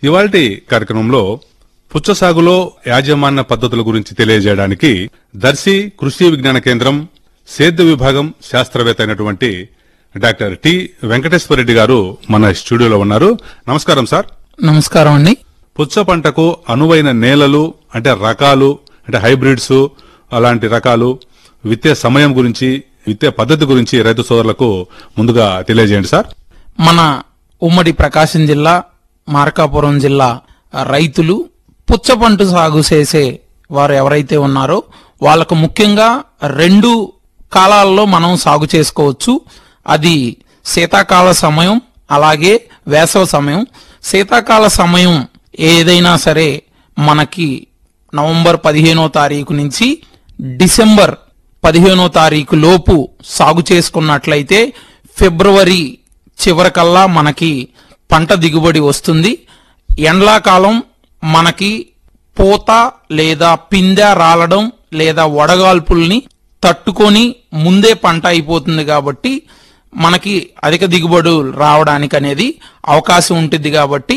ఇవాల్టి కార్యక్రమంలో పుచ్చ సాగులో యాజమాన్య పద్ధతుల గురించి తెలియజేయడానికి దర్శి కృషి విజ్ఞాన కేంద్రం సేద్య విభాగం శాస్త్రవేత్త అయినటువంటి డాక్టర్ టి వెంకటేశ్వరరెడ్డి గారు మన స్టూడియోలో ఉన్నారు నమస్కారం సార్ నమస్కారం అండి పుచ్చ పంటకు అనువైన నేలలు అంటే రకాలు అంటే హైబ్రిడ్స్ అలాంటి రకాలు విత్తే సమయం గురించి విత్తే పద్ధతి గురించి రైతు సోదరులకు ముందుగా తెలియజేయండి సార్ మన ఉమ్మడి ప్రకాశం జిల్లా మార్కాపురం జిల్లా రైతులు పుచ్చపంట సాగు చేసే వారు ఎవరైతే ఉన్నారో వాళ్ళకు ముఖ్యంగా రెండు కాలాల్లో మనం సాగు చేసుకోవచ్చు అది శీతాకాల సమయం అలాగే వేసవ సమయం శీతాకాల సమయం ఏదైనా సరే మనకి నవంబర్ పదిహేనో తారీఖు నుంచి డిసెంబర్ పదిహేనో తారీఖు లోపు సాగు చేసుకున్నట్లయితే ఫిబ్రవరి చివరికల్లా మనకి పంట దిగుబడి వస్తుంది ఎండ్లాకాలం మనకి పూత లేదా పిందె రాలడం లేదా వడగాల్పుల్ని తట్టుకొని ముందే పంట అయిపోతుంది కాబట్టి మనకి అధిక దిగుబడులు రావడానికి అనేది అవకాశం ఉంటుంది కాబట్టి